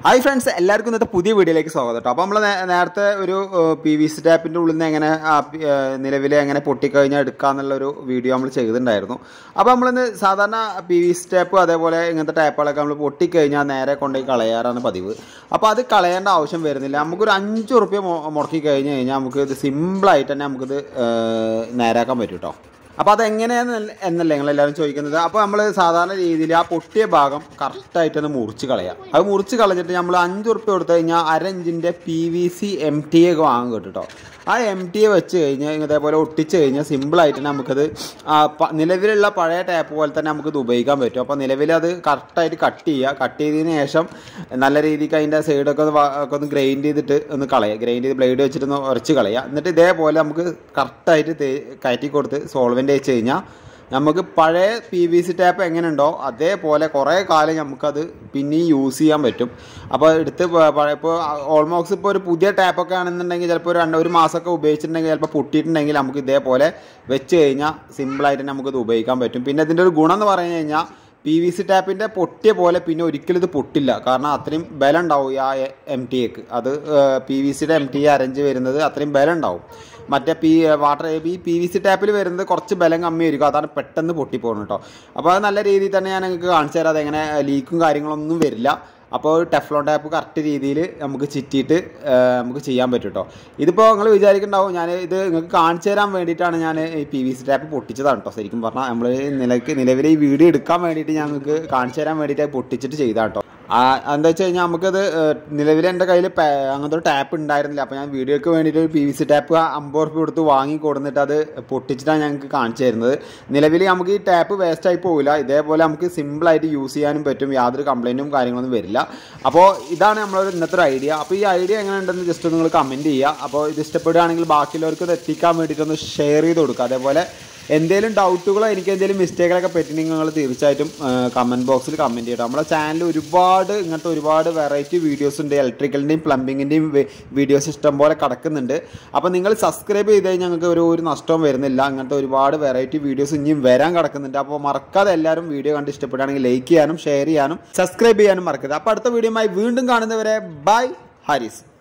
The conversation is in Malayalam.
ഹായ് ഫ്രണ്ട്സ് എല്ലാവർക്കും ഇന്നത്തെ പുതിയ വീഡിയോയിലേക്ക് സ്വാഗതം കേട്ടോ അപ്പോൾ നമ്മൾ നേരത്തെ ഒരു പി വി സി ടാപ്പിൻ്റെ ഉള്ളിൽ നിന്ന് എങ്ങനെ നിലവിൽ എങ്ങനെ പൊട്ടിക്കഴിഞ്ഞാൽ എടുക്കാന്നുള്ളൊരു വീഡിയോ നമ്മൾ ചെയ്തിട്ടുണ്ടായിരുന്നു അപ്പോൾ നമ്മളിന്ന് സാധാരണ പി വി സി ടാപ്പ് അതേപോലെ ഇങ്ങനത്തെ ടാപ്പുകളൊക്കെ നമ്മൾ പൊട്ടിക്കഴിഞ്ഞാൽ നേരെ കൊണ്ടുപോയി കളയാറാണ് പതിവ് അപ്പോൾ അത് കളയേണ്ട ആവശ്യം വരുന്നില്ല നമുക്കൊരു അഞ്ച് ഉറുപ്പ്യ മുടക്കി കഴിഞ്ഞ് കഴിഞ്ഞാൽ നമുക്ക് ഇത് സിമ്പിളായിട്ട് തന്നെ നമുക്കിത് ഏഹ്, നേരാക്കാൻ പറ്റും കേട്ടോ അപ്പോൾ അതെങ്ങനെയാണ് എന്നല്ലേ നിങ്ങളെല്ലാവരും ചോദിക്കുന്നത് അപ്പോൾ നമ്മൾ സാധാരണ രീതിയിൽ ആ പൊട്ടിയ ഭാഗം കറക്റ്റായിട്ട് ഒന്ന് മുറിച്ച് കളയാം അത് മുറിച്ച് കളഞ്ഞിട്ട് നമ്മൾ അഞ്ച് ഉറുപ്പ്യ കൊടുത്തു കഴിഞ്ഞാൽ അര ഇഞ്ചിൻ്റെ P V C M T ഒക്കെ വാങ്ങും കേട്ടോ ആ എം ടി എ വെച്ച് കഴിഞ്ഞാൽ ഇതേപോലെ ഒട്ടിച്ച് കഴിഞ്ഞാൽ സിമ്പിളായിട്ട് നമുക്കത് ആ, പ- നിലവിലുള്ള പഴയ ടാപ്പ് പോലെ തന്നെ നമുക്കിത് ഉപയോഗിക്കാൻ പറ്റും അപ്പോൾ നിലവിൽ അത് കറക്റ്റായിട്ട് കട്ട് ചെയ്യുക കട്ട് ചെയ്തതിന് ശേഷം നല്ല രീതിക്ക് അതിൻ്റെ സൈഡൊക്കെ ഒന്ന് വ- ഒക്കെ ഒന്ന് ഗ്രൈൻഡ് ചെയ്തിട്ട് ഒന്ന് കളയുക ഗ്രൈൻഡ് ചെയ്ത് ബ്ലേഡ് വെച്ചിട്ട് ഒന്ന് ഉരച്ച് കളയുക എന്നിട്ട് ഇതേപോലെ നമുക്ക് കറക്റ്റായിട്ട് തേ- കയറ്റി കൊടുത്ത് സോൾവെൻ്റ് വെച്ച് കഴിഞ്ഞാൽ നമുക്ക് പഴയ പി വി സി ടാപ്പ് എങ്ങനെ ഉണ്ടോ അതേപോലെ കുറേ കാലം നമുക്കത് പിന്നെയും യൂസ് ചെയ്യാൻ പറ്റും അപ്പോൾ എടുത്ത് പ- പഴയ ഇപ്പോൾ ഓൾമോസ്റ്റ് ഇപ്പോൾ ഒരു പുതിയ ടാപ്പൊക്കെ ആണെന്നുണ്ടെങ്കിൽ ചിലപ്പോൾ ഒരു രണ്ട് ഒരു മാസമൊക്കെ ഉപയോഗിച്ചിട്ടുണ്ടെങ്കിൽ ചിലപ്പോൾ പൊട്ടിയിട്ടുണ്ടെങ്കിൽ നമുക്ക് ഇതേപോലെ വെച്ച് കഴിഞ്ഞാൽ സിമ്പിളായിട്ട് നമുക്കിത് ഉപയോഗിക്കാൻ പറ്റും പിന്നെ ഇതിൻ്റെ ഒരു ഗുണം എന്ന് പറഞ്ഞു കഴിഞ്ഞാൽ പി വി സി ടാപ്പിൻ്റെ പൊട്ടിയ പോലെ പിന്നെ ഒരിക്കലും ഇത് പൊട്ടില്ല കാരണം അത്രയും ബലം ഉണ്ടാവും ഈ ആ എം ടി എക്ക് അത് പി വി സിയുടെ എം ടി അരഞ്ച് വരുന്നത് അത്രയും ബലം ഉണ്ടാവും മറ്റേ പി വാട്ടർ ഈ പി വി സി ടാപ്പിൽ വരുന്നത് കുറച്ച് ബലം കമ്മിയായിരിക്കും അതാണ് പെട്ടെന്ന് പൊട്ടിപ്പോകുന്നത് കേട്ടോ അപ്പോൾ അത് നല്ല രീതിയിൽ തന്നെ ഞാൻ നിങ്ങൾക്ക് കാണിച്ചു തരാം അതെങ്ങനെ ലീക്കും കാര്യങ്ങളൊന്നും വരില്ല അപ്പോൾ ടെഫ്ലോൺ ടാപ്പ് കറക്റ്റ് രീതിയിൽ നമുക്ക് ചിറ്റിയിട്ട് ആ, നമുക്ക് ചെയ്യാൻ പറ്റും കേട്ടോ ഇതിപ്പോൾ നിങ്ങൾ വിചാരിക്കുന്നുണ്ടാവും ഞാൻ ഇത് നിങ്ങൾക്ക് കാണിച്ചു തരാൻ വേണ്ടിയിട്ടാണ് ഞാൻ ഈ പി വി സി ടാപ്പ് പൊട്ടിച്ചതാണ് കേട്ടോ ശരിക്കും പറഞ്ഞാൽ നമ്മൾ നിലക്ക് നിലവിൽ ഈ വീഡിയോ എടുക്കാൻ വേണ്ടിയിട്ട് ഞങ്ങൾക്ക് കാണിച്ചു തരാൻ വേണ്ടിയിട്ട് പൊട്ടിച്ചിട്ട് ചെയ്താൽ കേട്ടോ ആ, എന്താ വെച്ച് കഴിഞ്ഞാൽ നമുക്കത് നിലവിൽ എൻ്റെ കയ്യിൽ അങ്ങനത്തെ ഒരു ടാപ്പ് ഉണ്ടായിരുന്നില്ല അപ്പോൾ ഞാൻ വീഡിയോക്ക് വേണ്ടിയിട്ട് ഒരു പി വി സി ടാപ്പ് അമ്പത് റുപ്യ കൊടുത്ത് വാങ്ങി കൊടുത്തിട്ട് അത് പൊട്ടിച്ചിട്ടാണ് ഞങ്ങൾക്ക് കാണിച്ചു തരുന്നത് നിലവിൽ നമുക്ക് ഈ ടാപ്പ് വേസ്റ്റ് ആയി പോകില്ല ഇതേപോലെ നമുക്ക് സിമ്പിളായിട്ട് യൂസ് ചെയ്യാനും പറ്റും യാതൊരു കംപ്ലൈൻറ്റും കാര്യങ്ങളൊന്നും വരില്ല അപ്പോൾ ഇതാണ് നമ്മളൊരു ഇന്നത്തെ ഒരു ഐഡിയ അപ്പോൾ ഈ ഐഡിയ എങ്ങനെ ഉണ്ടെന്ന് ജസ്റ്റ് നിങ്ങൾ കമൻറ്റ് ചെയ്യുക അപ്പോൾ ഇത് ഇഷ്ടപ്പെടുകയാണെങ്കിൽ ബാക്കിയുള്ളവർക്ക് ഇത് എത്തിക്കാൻ വേണ്ടിയിട്ടൊന്ന് ഷെയർ ചെയ്ത് കൊടുക്കുക അതേപോലെ എന്തെങ്കിലും ഡൗട്ടുകളോ എനിക്ക് എന്തെങ്കിലും മിസ്റ്റേക്കുകളൊക്കെ പറ്റിയിട്ടുണ്ടെങ്കിൽ നിങ്ങൾ തീർച്ചയായിട്ടും കമൻറ്റ് ബോക്സിൽ കമൻറ്റ് ചെയ്യണം നമ്മളെ ചാനലിൽ ഒരുപാട് ഇങ്ങനത്തെ ഒരുപാട് വെറൈറ്റി വീഡിയോസ് ഉണ്ട് ഇലക്ട്രിക്കലിൻ്റെയും പ്ലംബിങ്ങിൻ്റെയും വീഡിയോസ് ഇഷ്ടം പോലെ കിടക്കുന്നുണ്ട് അപ്പോൾ നിങ്ങൾ സബ്സ്ക്രൈബ് ചെയ്ത് കഴിഞ്ഞാൽ ഞങ്ങൾക്ക് ഒരു ഒരു നഷ്ടവും വരുന്നില്ല അങ്ങനത്തെ ഒരുപാട് വെറൈറ്റി വീഡിയോസ് ഇനിയും വരാൻ കിടക്കുന്നുണ്ട് അപ്പോൾ മറക്കാതെ എല്ലാവരും വീഡിയോ കണ്ട് ഇഷ്ടപ്പെടുകയാണെങ്കിൽ ലൈക്ക് ചെയ്യാനും ഷെയർ ചെയ്യാനും സബ്സ്ക്രൈബ് ചെയ്യാനും മറക്കരുത് അപ്പോൾ അടുത്ത വീഡിയോയുമായി വീണ്ടും കാണുന്നവരെ ബൈ ഹാരിസ്